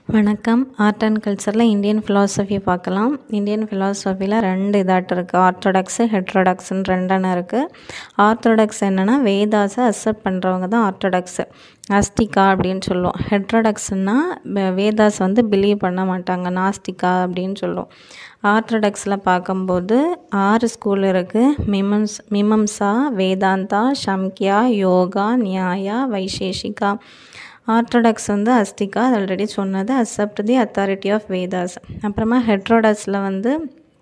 வணக்கம் art and கல்ச்சரில் Indian philosophy பார்க்கலாம் இந்தியன் ஃபிலாசபியில் ரெண்டு இதாட்டம் இருக்குது ஆர்த்தோடாக்ஸு ஹெட்ரோடாக்ஸ்னு ரெண்டெண்ணம் இருக்குது ஆர்த்தோடாக்ஸ் என்னென்னா வேதாஸை அக்செப்ட் பண்ணுறவங்க தான் ஆர்த்தோடாக்ஸு அஸ்திகா அப்படின்னு சொல்லுவோம் ஹெட்ரோடாக்ஸ்னால் வேதாஸ் வந்து பிலீவ் பண்ண மாட்டாங்க நாஸ்திகா அப்படின்னு சொல்லுவோம் ஆர்த்தடாக்ஸில் பார்க்கும்போது ஆறு ஸ்கூல் இருக்குது மிமம்ஸ் மிமம்சா வேதாந்தா சம்கியா யோகா நியாயா வைசேஷிகா ஆர்த்தடாக்ஸ் வந்து அஸ்திகா அது ஆல்ரெடி சொன்னது accept the authority of Vedas அப்புறமா ஹெட்ரோடாக்ஸில் வந்து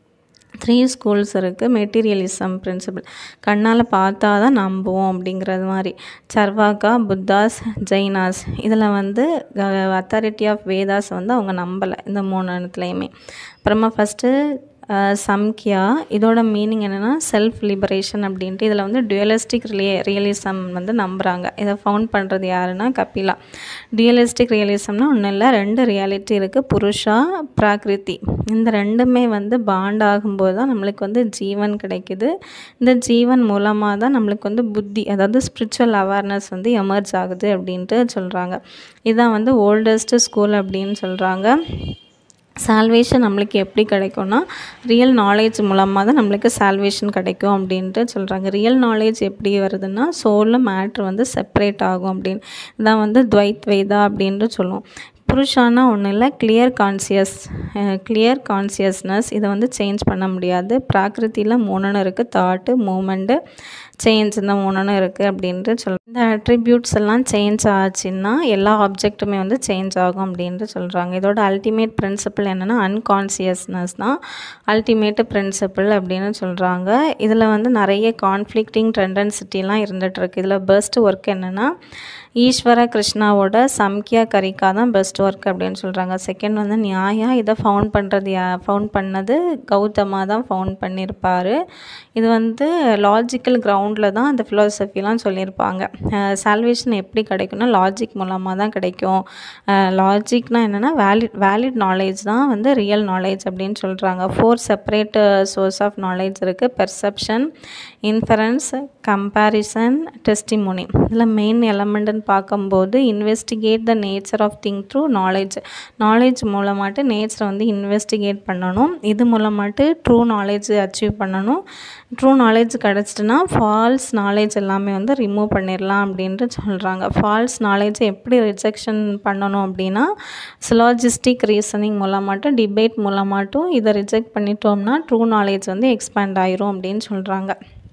த்ரீ ஸ்கூல்ஸ் இருக்குது மெட்டீரியலிசம் பிரின்சிபல் கண்ணால் பார்த்தா தான் நம்புவோம் அப்படிங்கிறது மாதிரி சர்வாக்கா புத்தாஸ் ஜெயினாஸ் இதில் வந்து அத்தாரிட்டி ஆஃப் வேதாஸ் வந்து அவங்க நம்பலை இந்த மூணு இடத்துலையுமே அப்புறமா ஃபஸ்ட்டு சம்கியா இதோட மீனிங் என்னென்னா செல்ஃப் லிபரேஷன் அப்படின்ட்டு இதில் வந்து டுயலிஸ்டிக் ரிலே ரியலிசம் வந்து நம்புகிறாங்க இதை ஃபவுண்ட் பண்ணுறது யாருன்னா கபிலா டுயலிஸ்டிக் ரியலிசம்னா ஒன்றும் இல்லை ரெண்டு ரியாலிட்டி இருக்குது புருஷா பிராகிருதி இந்த ரெண்டுமே வந்து பாண்ட் ஆகும்போது தான் நம்மளுக்கு வந்து ஜீவன் கிடைக்குது இந்த ஜீவன் மூலமாக தான் நம்மளுக்கு வந்து புத்தி அதாவது ஸ்பிரிச்சுவல் அவேர்னஸ் வந்து எமர்ஜ் ஆகுது அப்படின்ட்டு சொல்கிறாங்க இதுதான் வந்து ஓல்டஸ்ட்டு ஸ்கூல் அப்படின்னு சொல்கிறாங்க சால்வேஷன் நம்மளுக்கு எப்படி கிடைக்கும்னா ரியல் நாலேஜ் மூலமாக தான் நம்மளுக்கு சால்வேஷன் கிடைக்கும் அப்படின்ட்டு சொல்கிறாங்க ரியல் நாலேஜ் எப்படி வருதுன்னா சோலில் மேட்ரு வந்து செப்பரேட் ஆகும் அப்படின்னு இதான் வந்து துவைத் வேதா அப்படின்ட்டு சொல்லுவோம் புருஷானா ஒன்றும் இல்லை கிளியர் கான்சியஸ் கிளியர் கான்சியஸ்னஸ் இதை வந்து சேஞ்ச் பண்ண முடியாது ப்ராகிருத்தியில் மூணுன்னு இருக்குது தாட்டு மூமெண்ட்டு சேஞ்ச் இந்த மூணுன்னு இருக்குது அப்படின்ட்டு சொல் இந்த அட்ரிபியூட்ஸ் எல்லாம் சேஞ்ச் ஆச்சுன்னா எல்லா ஆப்ஜெக்ட்டுமே வந்து சேஞ்ச் ஆகும் அப்படின்ட்டு சொல்கிறாங்க இதோட அல்டிமேட் பிரின்சிபிள் என்னென்னா அன்கான்சியஸ்னஸ் தான் அல்டிமேட் பிரின்சிபிள் அப்படின்னு சொல்கிறாங்க இதில் வந்து நிறைய கான்ஃப்ளிக்டிங் டெண்டன்சிட்டிலாம் இருந்துகிட்ருக்கு இதில் பெஸ்ட் ஒர்க் என்னென்னா ஈஸ்வர கிருஷ்ணாவோட சம்கியா கரிக்கா தான் பெஸ்ட் ஒர்க் அப்படின்னு சொல்கிறாங்க செகண்ட் வந்து நியாயா இதை ஃபவுண்ட் பண்ணுறது யா ஃபவுண்ட் பண்ணது கௌதமா தான் ஃபவுண்ட் பண்ணியிருப்பார் இது வந்து லாஜிக்கல் கிரவுண்டில் தான் அந்த ஃபிலாசபிலாம் சொல்லியிருப்பாங்க சால்வேஷன் எப்படி கிடைக்கும்னா லாஜிக் மூலமாக தான் கிடைக்கும் லாஜிக்னால் என்னென்னா வேலிட் வேலிட் நாலேஜ் தான் வந்து ரியல் நாலேஜ் அப்படின்னு சொல்கிறாங்க four separate source of knowledge இருக்குது பெர்செப்ஷன் இன்ஃபரன்ஸ் கம்பேரிசன் டெஸ்டிமோனி இதில் மெயின் எலமெண்ட்டுன்னு பார்க்கும்போது investigate the nature of thing through knowledge knowledge மூலமாட்டு நேச்சரை வந்து இன்வெஸ்டிகேட் பண்ணணும் இது மூலமாட்டு ட்ரூ நாலேஜ் அச்சீவ் பண்ணணும் ட்ரூ நாலேஜ் கிடச்சிட்டுனா ஃபால்ஸ் நாலேஜ் எல்லாமே வந்து ரிமூவ் பண்ணிடலாம் அப்படின்ட்டு சொல்கிறாங்க ஃபால்ஸ் நாலேஜை எப்படி ரிஜெக்ஷன் பண்ணணும் அப்படின்னா சிலாஜிஸ்டிக் ரீசனிங் மூலமாட்டும் டிபேட் மூலமாட்டும் இதை ரிஜெக்ட் பண்ணிட்டோம்னா ட்ரூ நாலேஜ் வந்து எக்ஸ்பேண்ட் ஆயிரும் அப்படின்னு சொல்கிறாங்க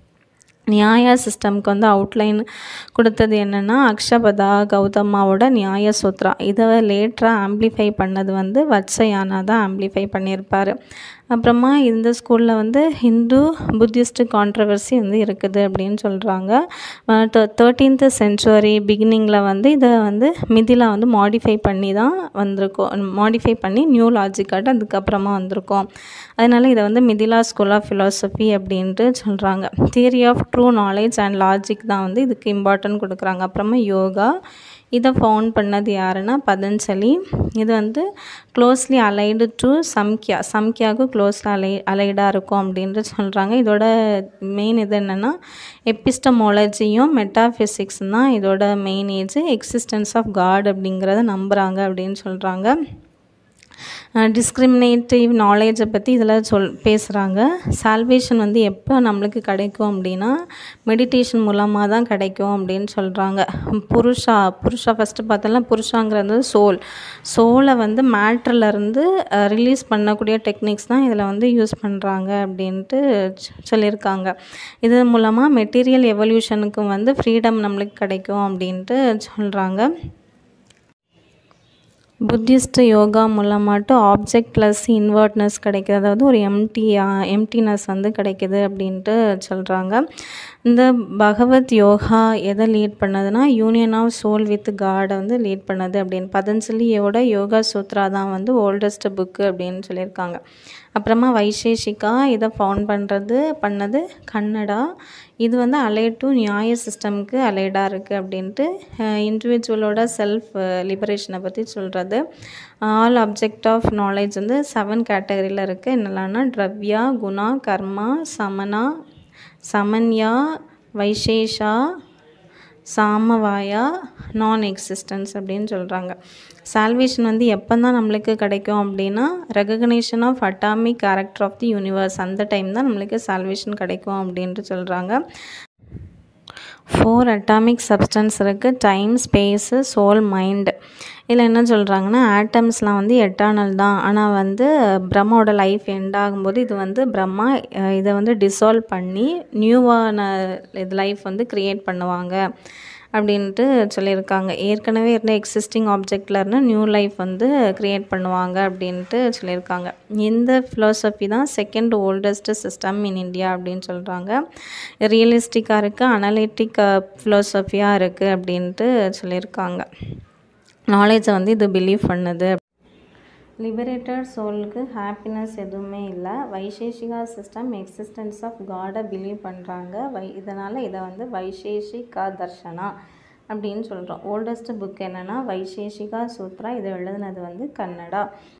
நியாயா சிஸ்டம்க்கு வந்து அவுட்லைன் கொடுத்தது என்னென்னா அக்ஷபதா கௌதமாவோட நியாய சூத்ரா இதை லேட்டராக ஆம்ப்ளிஃபை பண்ணது வந்து வத்சயானா தான் ஆம்ப்ளிஃபை பண்ணியிருப்பார் அப்புறமா இந்த ஸ்கூலில் வந்து ஹிந்து புத்திஸ்ட் கான்ட்ரவர்சி வந்து இருக்குது அப்படின்னு சொல்கிறாங்க தேர்ட்டீன்த்து சென்ச்சுரி பிகினிங்கில் வந்து இதை வந்து மிதிலா வந்து மாடிஃபை பண்ணி தான் வந்திருக்கோம் மாடிஃபை பண்ணி நியூ லாஜிக்காட்டு அதுக்கப்புறமா வந்திருக்கோம் அதனால் இதை வந்து மிதிலா ஸ்கூல் ஆஃப் ஃபிலாசபி அப்படின்ட்டு சொல்கிறாங்க theory of true knowledge and logic தான் வந்து இதுக்கு இம்பார்ட்டன்ட் கொடுக்குறாங்க அப்புறமா யோகா இதை ஃபவுண்ட் பண்ணது யாருன்னா பதஞ்சலி இது வந்து க்ளோஸ்லி அலைடு டு சம்கியா சம்கியாவுக்கு க்ளோஸ்லி அலை அலைடாக இருக்கும் அப்படின்ட்டு சொல்கிறாங்க இதோட மெயின் இது என்னென்னா எப்பிஸ்டமோலஜியும் மெட்டாஃபிசிக்ஸ் தான் இதோட main age existence of God அப்படிங்கிறத நம்புகிறாங்க அப்படின்னு சொல்கிறாங்க டிஸ்கிரிமினேட்டிவ் நாலேஜை பற்றி இதில் சொல் பேசுகிறாங்க சால்வேஷன் வந்து எப்போ நம்மளுக்கு கிடைக்கும் அப்படின்னா மெடிடேஷன் மூலமாக தான் கிடைக்கும் அப்படின்னு சொல்கிறாங்க புருஷா புருஷா ஃபஸ்ட்டு பார்த்தோம்னா புருஷாங்கிறது சோல் சோலை வந்து மேட்ரிலேருந்து ரிலீஸ் பண்ணக்கூடிய டெக்னிக்ஸ் தான் இதில் வந்து யூஸ் பண்ணுறாங்க அப்படின்ட்டு சொல்லியிருக்காங்க இது மூலமாக மெட்டீரியல் எவல்யூஷனுக்கு வந்து ஃப்ரீடம் நம்மளுக்கு கிடைக்கும் அப்படின்ட்டு சொல்கிறாங்க புத்திஸ்ட் யோகா மூலமாட்டும் ஆப்ஜெக்ட் ப்ளஸ் இன்வெர்ட்னஸ் கிடைக்கிது அதாவது ஒரு எம்டி எம்டினஸ் வந்து கிடைக்கிது அப்படின்ட்டு சொல்கிறாங்க இந்த பகவத் யோகா எதை லீட் பண்ணதுன்னா யூனியன் ஆஃப் சோல் வித் காடை வந்து லீட் பண்ணது அப்படின்னு பதஞ்சலியோட யோகா சூத்ரா தான் வந்து ஓல்டஸ்ட் புக்கு அப்படின்னு சொல்லியிருக்காங்க அப்புறமா வைசேஷிகா இதை ஃபவுண்ட் பண்ணுறது பண்ணது கன்னடா இது வந்து அலைட் டு நியாய சிஸ்டம்க்கு அலைடாக இருக்குது அப்படின்ட்டு இண்டிவிஜுவலோட செல்ஃப் லிபரேஷனை பற்றி சொல்கிறது ஆல் அப்ஜெக்ட் ஆஃப் நாலேஜ் வந்து செவன் கேட்டகரியில் இருக்குது என்னெல்லாம்னா ட்ரவ்யா குணா கர்மா சமனா சமன்யா வைசேஷா சாமவாயா நான் எக்ஸிஸ்டன்ஸ் அப்படின்னு சொல்கிறாங்க சால்வேஷன் வந்து எப்போ தான் நம்மளுக்கு கிடைக்கும் அப்படின்னா recognition of atomic character of the universe அந்த டைம் தான் நம்மளுக்கு சால்வேஷன் கிடைக்கும் அப்படின்ட்டு சொல்கிறாங்க ஃபோர் அட்டாமிக் சப்ஸ்டன்ஸ் இருக்குது டைம் ஸ்பேஸு சோல் மைண்டு இதில் என்ன சொல்கிறாங்கன்னா ஆட்டம்ஸ்லாம் வந்து எட்டர்னல் தான் ஆனால் வந்து பிரம்மாவோட லைஃப் எண்ட் ஆகும்போது இது வந்து பிரம்மா அஹ், இதை வந்து டிசால்வ் பண்ணி நியூவான இது லைஃப் வந்து க்ரியேட் பண்ணுவாங்க அப்படின்ட்டு சொல்லியிருக்காங்க ஏற்கனவே இருந்த எக்ஸிஸ்டிங் ஆப்ஜெக்டில் இருந்து நியூ லைஃப் வந்து க்ரியேட் பண்ணுவாங்க அப்படின்ட்டு சொல்லியிருக்காங்க இந்த ஃபிலாசபி தான் second oldest system in India அப்படின்னு சொல்கிறாங்க ரியலிஸ்டிக்காக இருக்குது அனலிட்டிக் ஃபிலாசபியாக இருக்குது அப்படின்ட்டு சொல்லியிருக்காங்க நாலேஜை வந்து இது பிலீவ் பண்ணுது லிபரேட்டட் சோலுக்கு ஹாப்பினஸ் எதுவுமே இல்லை வைசேஷிகா சிஸ்டம் எக்ஸிஸ்டன்ஸ் ஆஃப் காடை பிலீவ் பண்ணுறாங்க வை இதனால் இதை வந்து வைசேஷிகா தர்ஷனா அப்படின்னு சொல்கிறோம் ஓல்டஸ்ட் புக் என்னென்னா வைசேஷிகா சூத்ரா இதை எழுதுனது வந்து கன்னடா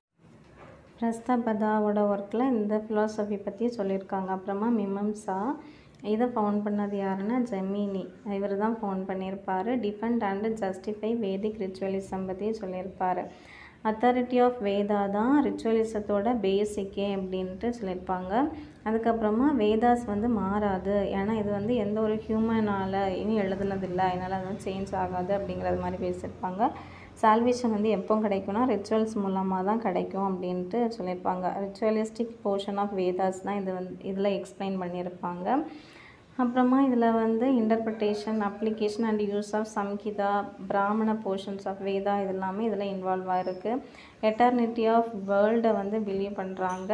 பிரஸ்தபதாவோட ஒர்க்கில் இந்த ஃபிலாசபி பற்றி சொல்லியிருக்காங்க அப்புறமா மிமம்சா இதை ஃபவுண்ட் பண்ணது யாருன்னா ஜெமினி இவர் தான் ஃபவுண்ட் பண்ணியிருப்பார் defend and justify Vedic ritualism பற்றி சொல்லியிருப்பார் அத்தாரிட்டி ஆஃப் வேதா தான் ரிச்சுவலிசத்தோட பேசிக்கே அப்படின்ட்டு சொல்லியிருப்பாங்க அதுக்கப்புறமா வேதாஸ் வந்து மாறாது ஏன்னா இது வந்து எந்த ஒரு ஹியூமனால் இனி எழுதுனதில்லை அதனால் அது வந்து சேஞ்ச் ஆகாது அப்படிங்கிறது மாதிரி பேசியிருப்பாங்க சால்வேஷன் வந்து எப்போ கிடைக்கும்னா ரிச்சுவல்ஸ் மூலமாக தான் கிடைக்கும் அப்படின்ட்டு சொல்லியிருப்பாங்க ரிச்சுவலிஸ்டிக் போர்ஷன் ஆஃப் வேதாஸ் தான் இது வந்து இதில் எக்ஸ்பிளைன் பண்ணியிருப்பாங்க அப்புறமா இதில் வந்து interpretation application and use of Samhita Brahmana portions of Veda இது எல்லாமே இதில் இன்வால்வ் ஆகிருக்கு எட்டர்னிட்டி ஆஃப் வேர்ல்டை வந்து பிலீவ் பண்ணுறாங்க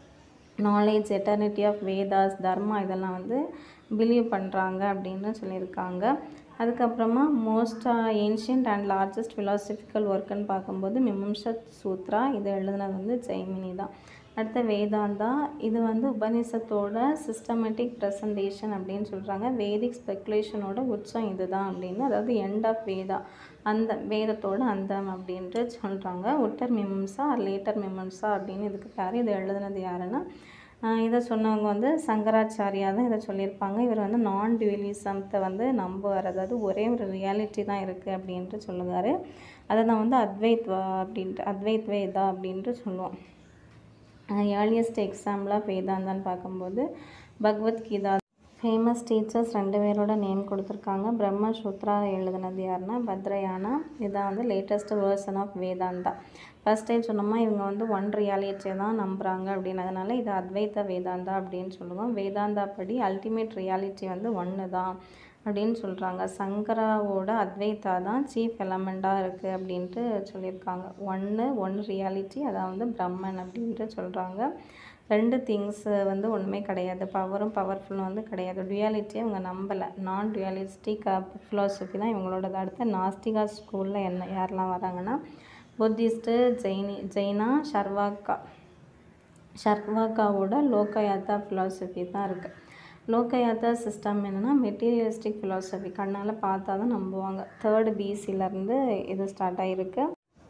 knowledge eternity of Vedas dharma இதெல்லாம் வந்து பிலீவ் பண்ணுறாங்க அப்படின்னு சொல்லியிருக்காங்க அதுக்கப்புறமா most ancient and largest philosophical ஒர்க்குன்னு பார்க்கும்போது மிமம்சத் சூத்ரா இதை எழுதுனது வந்து ஜெய்மினி தான் அடுத்த வேதாந்தா இது வந்து உபநிஷத்தோட சிஸ்டமேட்டிக் ப்ரெசன்டேஷன் அப்படின்னு சொல்கிறாங்க வேதிக் ஸ்பெக்குலேஷனோட உச்சம் இதுதான் அப்படின்னு அதாவது எண்ட் ஆஃப் வேதா அந்த வேதத்தோட அந்தம் அப்படின்ட்டு சொல்கிறாங்க உட்டர் மிமம்சா லேட்டர் மிமம்சா அப்படின்னு இதுக்கு பேர் இதை எழுதுனது யாருன்னா ஆஹ் இதை சொன்னவங்க வந்து சங்கராச்சாரியா தான் இதை சொல்லியிருப்பாங்க இவர் வந்து நான் டியூலிசம்த்தை வந்து நம்புவார் அதாவது ஒரே ஒரு ரியாலிட்டி தான் இருக்குது அப்படின்ட்டு சொல்லுவார் அதை தான் வந்து அத்வைத் வா- அப்படின்ட்டு அத்வைத் வேதா அப்படின்ட்டு சொல்லுவோம் ஏர்லியஸ்ட் எக்ஸாம்பிள் ஆஃப் வேதாந்தான்னு பார்க்கும்போது பகவத்கீதா ஃபேமஸ் டீச்சர்ஸ் ரெண்டு பேரோட நேம் கொடுத்துருக்காங்க பிரம்மசூத்ரா எழுதுனது யாருன்னா பத்ரயானா இதுதான் வந்து latest version of Vedanta first time சொன்னோமா இவங்க வந்து ஒன் ரியாலிட்டியை தான் நம்புகிறாங்க அப்படின்னதுனால இது அத்வைத வேதாந்தா அப்படின்னு சொல்லுவோம் வேதாந்தா படி அல்டிமேட் ரியாலிட்டி வந்து ஒன்று தான் அப்படின்னு சொல்கிறாங்க சங்கராவோட அத்வைதா தான் சீஃப் எலமெண்ட்டாக இருக்குது அப்படின்ட்டு சொல்லியிருக்காங்க ஒன்று ஒன் ரியாலிட்டி அதான் வந்து பிரம்மன் அப்படின்ட்டு சொல்கிறாங்க ரெண்டு திங்ஸு வந்து ஒன்றுமே கிடையாது பவரும் பவர்ஃபுல்லும் வந்து கிடையாது டுயாலிட்டியை இவங்க நம்பலை நான் டுயாலிஸ்டிக் ஃபிலாசபி தான் இவங்களோடது அடுத்து நாஸ்திகா ஸ்கூலில் என்ன யாரெல்லாம் வராங்கன்னா புத்திஸ்ட்டு ஜெயினி ஜெயினா ஷர்வாக்கா ஷர்வாக்காவோட லோகயாத்தா ஃபிலாசபி தான் இருக்குது லோகயாத்தா சிஸ்டம் என்னென்னா மெட்டீரியலிஸ்டிக் ஃபிலாசபி கண்ணால் பார்த்தா தான் நம்புவாங்க தேர்டு பிசிலேருந்து இது ஸ்டார்ட் ஆகிருக்கு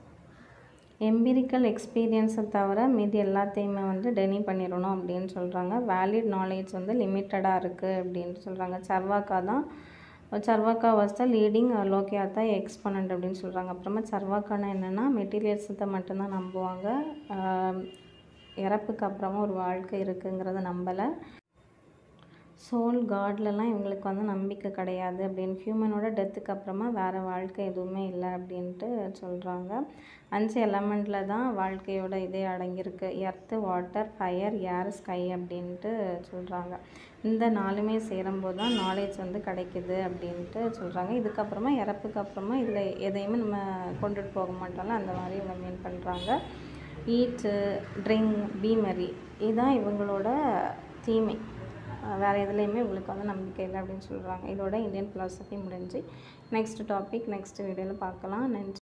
எம்பிரிக்கல் எக்ஸ்பீரியன்ஸை தவிர மீதி எல்லாத்தையுமே வந்து டெனி பண்ணிடணும் அப்படின்னு சொல்கிறாங்க வேலிட் நாலேஜ் வந்து லிமிட்டடாக இருக்குது அப்படின்ட்டு சொல்கிறாங்க சர்வாக்கா தான் Charvaka was the leading Lokayata exponent அப்படின்னு சொல்கிறாங்க அப்புறமா சர்வாக்கானா என்னென்னா மெட்டீரியல்ஸத்தை மட்டும்தான் நம்புவாங்க ஆஹ் இறப்புக்கு அப்புறமா ஒரு வாழ்க்கை இருக்குங்கிறத நம்பலை சோல் காட்லலாம் இவங்களுக்கு வந்து நம்பிக்கை கிடையாது அப்படின்னு ஹியூமனோட டெத்துக்கு அப்புறமா வேறு வாழ்க்கை எதுவுமே இல்லை அப்படின்ட்டு சொல்கிறாங்க அஞ்சு எலமெண்ட்டில் தான் வாழ்க்கையோட இதே அடங்கியிருக்கு earth water fire air sky அப்படின்ட்டு சொல்கிறாங்க இந்த நாலுமே சேரும்போது தான் நாலேஜ் வந்து கிடைக்குது அப்படின்ட்டு சொல்கிறாங்க இதுக்கப்புறமா இறப்புக்கு அப்புறமா இதில் எதையுமே நம்ம கொண்டுட்டு போக மாட்டோம்ல அந்த மாதிரி இவங்க மீன் பண்ணுறாங்க ஈட்டு ட்ரிங்க் பீமரி இதுதான் இவங்களோட தீமை அஹ் வேறு எதுலேயுமே உங்களுக்கு வந்து நம்பிக்கை இல்லை அப்படின்னு சொல்கிறாங்க இதோட இந்தியன் philosophy முடிஞ்சு நெக்ஸ்ட் டாபிக் நெக்ஸ்ட் வீடியோவில் பார்க்கலாம் நன்றி